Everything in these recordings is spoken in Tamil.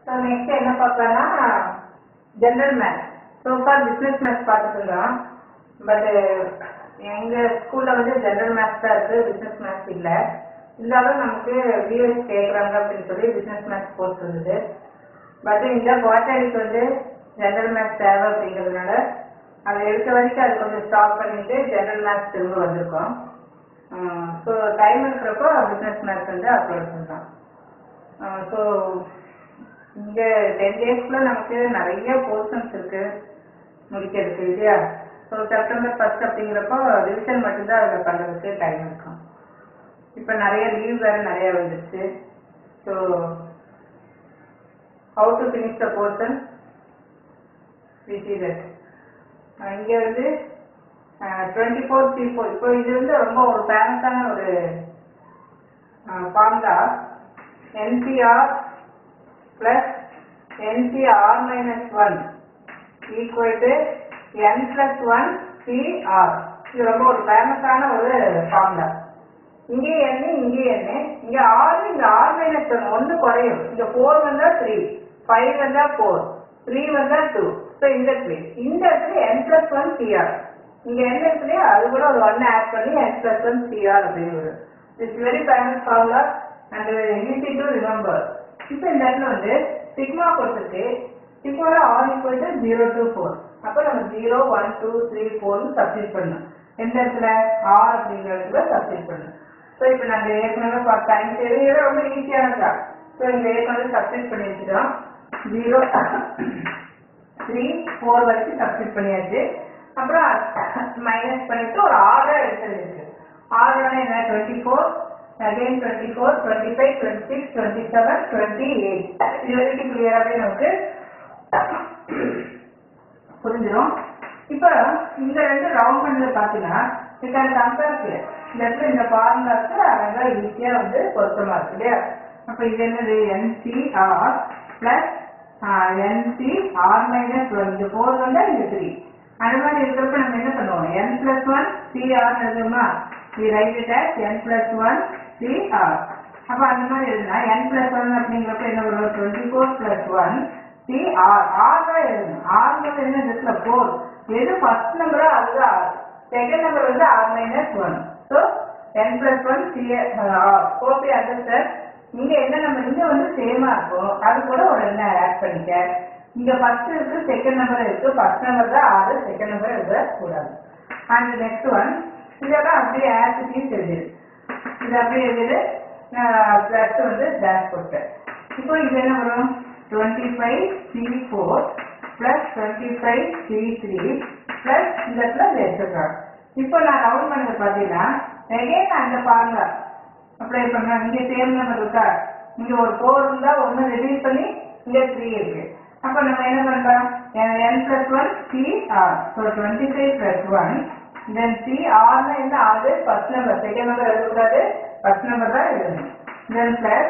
ஸோ நெக்ஸ்ட் என்ன பார்க்கலாம்னா general maths so for business maths பார்த்துட்டு இருந்தோம் பட் எங்கள் ஸ்கூலில் வந்து ஜென்ரல் மேத்ஸ் தான் இருக்குது பிஸ்னஸ் மேத்ஸ் இல்லை இருந்தாலும் நமக்கு வியூஎஸ் கேட்குறாங்க அப்படின்னு சொல்லி பிஸ்னஸ் மேத்ஸ் கோர்ஸ் இருந்தது பட் இந்த குவார்டருக்கு வந்து ஜென்ரல் மேத்ஸ் தேவை அப்படிங்கிறதுனால அதை எடுத்த வரைக்கும் அது கொஞ்சம் ஸ்டாப் பண்ணிட்டு ஜென்ரல் மேத்ஸ் திரும்ப வந்திருக்கோம் ஸோ டைம் இருக்கிறப்போ பிஸ்னஸ் மேத்ஸ் வந்து அப்லோட் பண்ணலாம் ஸோ இங்கே டென் டேஸ்க்குள்ள நமக்கு நிறைய போர்ஷன்ஸ் இருக்கு முடிக்கிறதுக்கு இல்லையா ஸோ செப்டம்பர் ஃபர்ஸ்ட் அப்படிங்கிறப்போ ரிவிஷன் மட்டும்தான் அதில் பண்ணுறதுக்கு டைம் இருக்கும் இப்போ நிறைய லீவ் வேறு நிறைய வந்துருச்சு so how to finish the portion we see that இங்கே வந்து டுவெண்ட்டி ஃபோர் த்ரீ ஃபோர் இப்போ இது வந்து ரொம்ப ஒரு ஃபேமஸான ஒரு ஃபார்ம் தான் n C r plus n C r minus one equal to n plus one C r இது ரொம்ப ஒரு ஃபேமஸான ஒரு ஃபார்ம் தான் இங்கே என்ன இங்கே என்ன இங்க ஆறு இங்க ஆறு மைனஸ் ஒன் ஒன்று குறையும் இங்க ஃபோர் வந்தா த்ரீ ஃபைவ் வந்தா ஃபோர் த்ரீ வந்தா டூ ஸோ இந்த த்ரீ இந்த இடத்துல என் பிளஸ் ஒன் சிஆர் இங்க என்ன இருக்குல்லையோ அது கூட ஒரு ஒன் ஆட் பண்ணி என் பிளஸ் ஒன் சிஆர் அப்படின்னு வரும் it's very famous formula and easy to remember இப்போ இந்த இடத்துல வந்து சிக்மா கொடுத்துருக்கு சிக்மால r equal to zero to four அப்போ நம்ம ஜீரோ ஒன் டூ த்ரீ ஃபோர்னு சப்ஸ்டிட் பண்ணணும் எந்த இடத்துல ஆர் அப்படிங்கிற இடத்துல சப்ஸ்டிட் பண்ணணும் ஸோ இப்போ நாங்கள் ஏற்கனவே பார்த்த டைம் தேவையே ரொம்ப ஈஸியானதா ஸோ இங்கே ஏற்கனவே சப்ஸ்டிட் பண்ணி வச்சுக்கிறோம் ஜீரோ த்ரீ ஃபோர் வரைக்கும் சப்ஸ்டிட் பண்ணியாச்சு அப்புறம் மைனஸ் பண்ணிட்டு ஒரு ஆர்டர் எடுத்தது இருக்கு ஆர்டர் என்ன twenty four again twenty four twenty five twenty six twenty seven twenty eight இது வரைக்கும் கிளியராகவே நமக்கு புரிஞ்சிடும் இப்போ இந்த ரெண்டு ரவுண்ட் பண்ணல பார்த்தீங்கன்னா யூ கேன் கம்பேர் இந்த இடத்துல இந்த ஃபார்முலாக்கு அழகாக ஈஸியாக வந்து பொருத்தமா இருக்கு இல்லையா அப்போ இது என்னது n C r plus n C r minus one இந்த ஃபோர் வந்தா இந்த த்ரீ அந்த மாதிரி இருக்கிறப்ப நம்ம என்ன பண்ணுவோம் என் பிளஸ் ஒன் சிஆர் எழுதுமா we write it as n plus one C r அப்போ அந்த மாதிரி எழுதுனா என் பிளஸ் ஒன் அப்படிங்கிறப்ப என்ன வரும் twenty four plus one C r r தான் எழுதணும் ஆறுங்கிறது என்ன இடத்துல ஃபோர் எது ஃபர்ஸ்ட் நம்பரோ அதுதான் ஆர் செகண்ட் நம்பர் வந்து r minus one so n plus one C r கோபி அண்டர்ஸ்டாண்ட் இங்க என்ன நம்பர் இங்க வந்து சேமா இருக்கும் அது கூட ஒரு என்ன ஆட் பண்ணிக்க இங்க ஃபர்ஸ்ட் இருக்கு செகண்ட் நம்பர் இருக்கு ஃபர்ஸ்ட் நம்பர் தான் ஆறு செகண்ட் நம்பர் எழுத கூடாது அண்ட் நெக்ஸ்ட் ஒன் இதெல்லாம் அப்படியே ஆட் பீஸ் எழுதிரு இது அப்படியே எழுதிரு பிளஸ் வந்து டேஷ் போட்டு இப்போ இது என்ன வரும் twenty five C four plus twenty five C three plus இந்த பிளஸ் எடுத்துக்கலாம் இப்போ நான் ரவுண்ட் பண்ணது பார்த்தீங்கன்னா எகைன் அந்த ஃபார்முலா அப்ளை பண்ண இங்க சேம் நம்பர் இருக்கா இங்க ஒரு ஃபோர் இருந்தா ஒன்னு ரெடியூஸ் பண்ணி இங்க த்ரீ இருக்கு அப்ப நம்ம என்ன பண்றோம் n plus one C r so twenty five plus one then C ஆர்னா என்ன ஆறு ஃபர்ஸ்ட் நம்பர் செகண்ட் நம்பர் எழுதக்கூடாது ஃபர்ஸ்ட் நம்பர் தான் எழுதணும் தென் பிளஸ்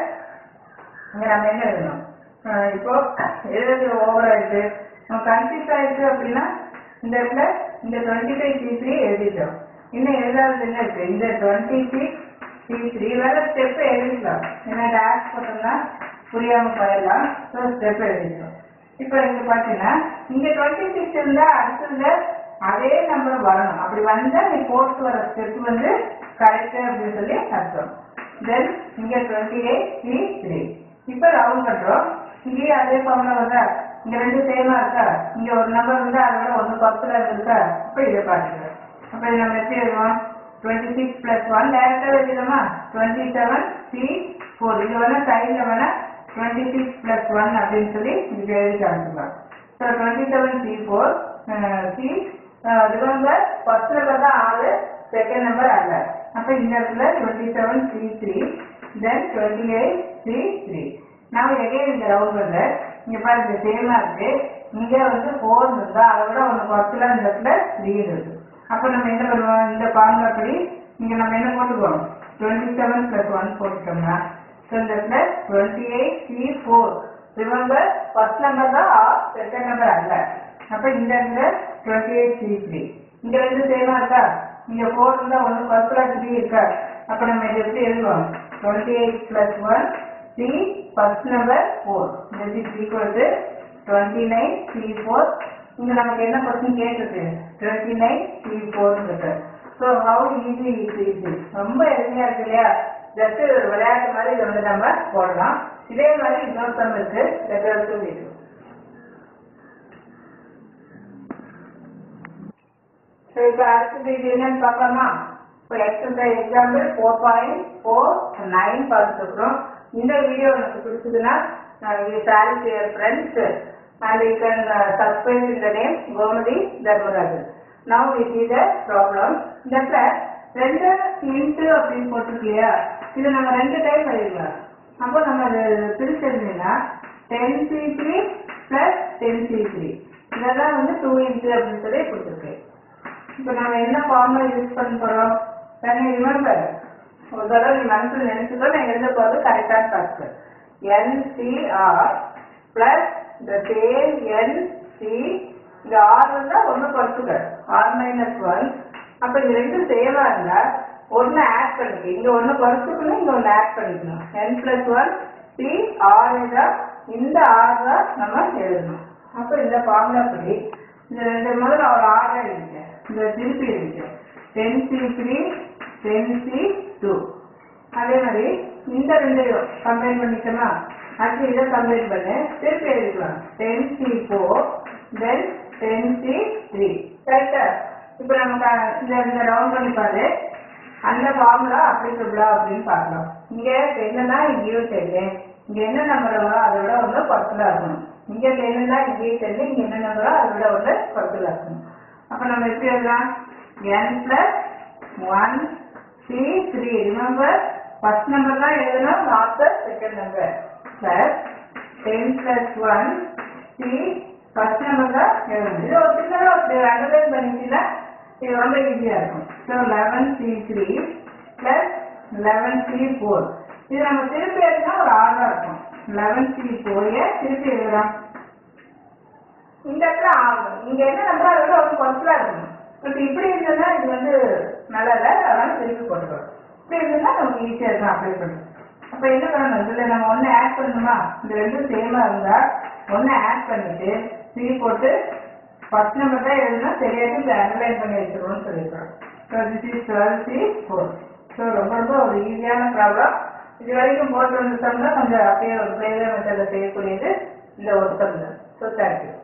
இங்க நம்ம என்ன எழுதணும் அஹ் இப்போ எழுதுறது ஓவர் ஆயிடுச்சு நம்ம கன்ஃபியூஸ் ஆயிடுச்சு அப்படின்னா இந்த இடத்துல இந்த டுவெண்ட்டி ஃபைவ் சி த்ரீ எழுதிட்டோம் இன்னும் எழுதாதது என்ன இருக்கு இந்த டுவெண்ட்டி சிக்ஸ் சி த்ரீ வேற ஸ்டெப் எழுதிக்கலாம் ஏன்னா டேஷ் போட்டோம்னா புரியாம போயிடலாம் ஸோ ஸ்டெப் எழுதிக்கலாம் இப்போ இங்க பாத்தீங்கன்னா இங்க டுவெண்ட்டி சிக்ஸ் இருந்தா அடுத்ததுல அதே நம்பர் வரணும் அப்படி வந்தா நீ போஸ்ட் வர ஸ்டெப் வந்து கரெக்ட் அப்படின்னு சொல்லி அர்த்தம் தென் இங்க டுவெண்ட்டி எயிட் சி த்ரீ இப்போ ரவுண்ட் பண்றோம் இங்கேயே அதே ஃபார்முலா வருதா இங்க ரெண்டு சேமா இருக்கா இங்க ஒரு நம்பர் இருந்தா அதோட ஒன்று பத்துல இருக்கா இப்போ இதை பாத்துக்கிறோம் அப்போ இது நம்ம எப்படி எழுதுவோம் டுவெண்ட்டி சிக்ஸ் பிளஸ் ஒன் டேரக்டா எழுதிடலாமா டுவெண்ட்டி செவன் சி ஃபோர் இது வேணா சைட்ல வேணா டுவெண்ட்டி சிக்ஸ் பிளஸ் ஒன் அப்படின்னு சொல்லி இங்க எழுதி காமிச்சிக்கலாம் so twenty seven C four see remember first number தான் ஆறு செகண்ட் நம்பர் அல்ல அப்போ இந்த இடத்துல twenty seven C three then twenty eight C three நான் எகைன் இந்த ரவுண்ட் பண்ணல இங்க பாருங்க சேமா இருக்கு இங்க வந்து ஃபோர் இருந்தா அதை விட ஒன்று பத்துல இந்த இடத்துல த்ரீ இருக்கு அப்போ நம்ம என்ன பண்ணுவோம் இந்த ஃபார்முலா படி இங்க நம்ம என்ன போட்டுக்குவோம் டுவெண்ட்டி செவன் பிளஸ் ஒன் போட்டுட்டோம்னா ஸோ இந்த இடத்துல twenty eight C four remember first number தான் செகண்ட் நம்பர் அல்ல அப்போ இந்த இடத்துல டுவெண்ட்டி எயிட் சி த்ரீ இங்க ரெண்டு சேமா இருக்கா இங்க ஃபோர் இருந்தா ஒன்று ஃபர்ஸ்ட்ல த்ரீ இருக்கா அப்போ நம்ம இதை எப்படி எழுதுவோம் twenty eight plus one C first number 4 this is equal to 29 C4 இங்க நமக்கு என்ன கொஸ்டின் கேட்டிருக்கு 29 C4 இருக்கு ஸோ ஹவு ஈஸி இஸ் இது ரொம்ப எளிமையா இருக்கு இல்லையா ஜஸ்ட் ஒரு விளையாட்டு மாதிரி இதை வந்து நம்ம போடலாம் இதே மாதிரி இன்னொரு சம் இருக்கு ரெகுலர் டு வீடியோ ஸோ இப்போ அடுத்தது இது என்னன்னு பார்க்கலாமா இப்போ exercise example four point four nine பார்த்துருக்குறோம் இந்த வீடியோ உங்களுக்கு பிடிச்சதுன்னா you share your friends and you can subscribe in the name Gomathi Dharmarajan now we see the problem இந்த இடத்துல ரெண்டு இன்ட்டு அப்படின்னு போட்டிருக்கு இல்லையா இது நம்ம ரெண்டு டைம் எழுதிக்கலாம் அப்போ நம்ம அது பிரிச்செழுதினா ten C three plus ten C three இதெல்லாம் வந்து டூ இன்ட்டு அப்படின்னு சொல்லி கொடுத்துருக்கு இப்போ நம்ம என்ன ஃபார்முலா யூஸ் பண்ண போறோம் கேன் யூ ரிமெம்பர் ஒரு தடவை நீ மனசில் நினைச்சுக்கோ நான் எழுத போகிறது கரெக்டாக பார்த்து என்சிஆர் பிளஸ் இந்த சேம் என்சி இந்த ஆர் இருந்தால் ஒன்று குறைச்சுக்க ஆர் மைனஸ் ஒன் அப்போ இது ரெண்டும் சேமா இருந்தா ஒன்று ஆட் பண்ணிக்க இங்கே ஒன்று குறைச்சுக்கணும் இங்கே ஒன்று ஆட் பண்ணிக்கணும் n plus one C r தான் இந்த ஆர் தான் நம்ம எழுதணும் அப்போ இந்த ஃபார்முலா படி இந்த ரெண்டு முதல்ல ஒரு ஆர்டர் இருக்கு இந்த திருப்பி இருக்கு ten C three ten C two அதே மாதிரி இந்த ரெண்டையும் கம்பைன் பண்ணிக்கணுமா அடுத்து இதை கம்பைன் பண்ணு திருப்பி எழுதிக்கலாம் ten C four then ten C three கரெக்டா இப்போ நம்ம க- இந்த இந்த ரவுண்ட் பண்ணி பாரு அந்த ஃபார்முலா அப்ளிகபிளா அப்படின்னு பார்க்கலாம் இங்க என்னன்னா இங்கேயும் தெரியும் இங்க என்ன நம்பர் வரும் அதை விட ஒன்று பத்துல இருக்கணும் இங்க என்னன்னா இங்கேயும் தெரியும் இங்க என்ன நம்பரோ அதை விட ஒன்று பத்துல இருக்கணும் அப்ப நம்ம எப்படி எழுதலாம் n plus one C three remember first number தான் எழுதணும் not the second number plus ten plus one C first number தான் எழுதணும் இது ஒரு சின்னதாக ஒரு அண்டர்லைன் பண்ணிட்டீங்கன்னா இது ரொம்ப ஈஸியா இருக்கும் so eleven C three plus eleven C four இது நம்ம திருப்பி எழுதினா ஒரு ஆர்டரா இருக்கும் லெவன் சி ஃபோர் திருப்பி எழுதலாம் இந்த இடத்துல ஆகும் இங்க என்ன நம்பர் அதை விட ஒரு பர்சலா இருக்கணும் பட் இப்படி இருந்ததுன்னா இது வந்து நல்லா இல்லை அதனால திருப்பி போட்டுக்கிறோம் இப்படி இருந்ததுன்னா நமக்கு ஈஸியா இருக்கும் அப்ளை பண்ணுறது அப்ப என்ன பண்ணணும் இதுல நம்ம ஒண்ணு ஆட் பண்ணணுமா இந்த ரெண்டும் சேமா இருந்தா ஒண்ணு ஆட் பண்ணிட்டு சி போட்டு ஃபர்ஸ்ட் நம்பர் தான் எழுதுனா தெரியாது இதை அனலைன் பண்ணி வச்சிருக்கணும்னு சொல்லியிருக்கிறோம் so this is twelve C four so ரொம்ப ரொம்ப ஒரு ஈஸியான ப்ராப்ளம் இது வரைக்கும் போட்டு வந்துட்டோம்னா கொஞ்சம் அப்படியே ஒரு பிளேவர் மெத்தடில் செய்யக்கூடியது இந்த ஒரு சம் தான் ஸோ தேங்க்யூ